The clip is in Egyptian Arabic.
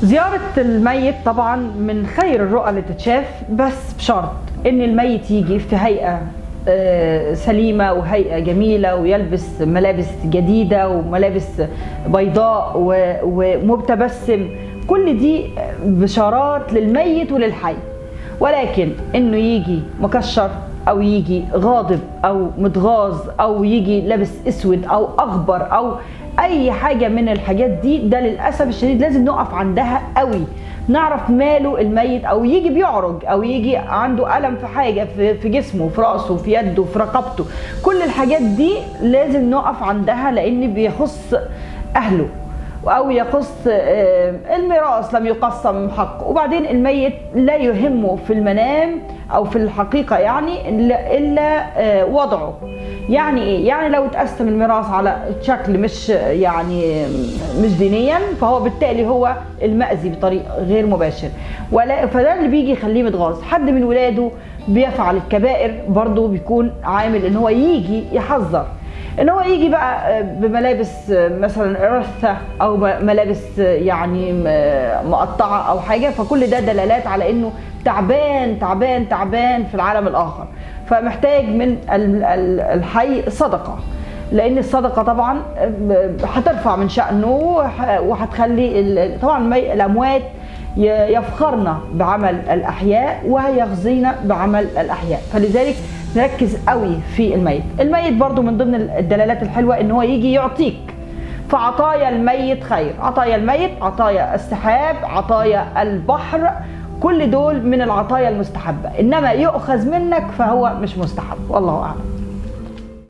زيارة الميت طبعا من خير الرؤى اللي تتشاف بس بشرط ان الميت يجي في هيئة آه، سليمة وهيئة جميلة ويلبس ملابس جديدة وملابس بيضاء و- ومبتبسم كل دي بشارات للميت وللحي ولكن انه يجي مكشر او يجي غاضب او متغاظ او يجي لابس اسود او اخضر او اي حاجه من الحاجات دي ده للاسف الشديد لازم نقف عندها قوي نعرف ماله الميت او يجي بيعرج او يجي عنده الم في حاجه في, في جسمه في راسه في يده في رقبته كل الحاجات دي لازم نقف عندها لان بيخص اهله او يخص آه، الميراث لم يقسم حقه وبعدين الميت لا يهمه في المنام او في الحقيقه يعني الا إلا، آه، وضعه يعني ايه يعني لو اتقسم الميراث على شكل مش يعني مش دينيا فهو بالتالي هو المأذي بطريق غير مباشر ولا فده اللي بيجي يخليه متغاظ حد من ولاده بيفعل الكبائر برضه بيكون عامل ان هو يجي يحذر ان هو يجي بقى بملابس مثلا رثه او ملابس يعني مقطعه او حاجه فكل ده دلالات على انه تعبان تعبان تعبان في العالم الاخر فمحتاج من ال- ال- الحي صدقه لان الصدقه طبعا هترفع من شانه وح- وهتخلي ال- طبعا المي- الاموات ي- يفخرن بعمل الاحياء ويغزين بعمل الاحياء فلذلك نركز قوي في الميت الميت برضو من ضمن الدلالات الحلوه ان هو يجي يعطيك فعطايا الميت خير عطايا الميت عطايا السحاب عطايا البحر كل دول من العطايا المستحبه انما يؤخذ منك فهو مش مستحب والله اعلم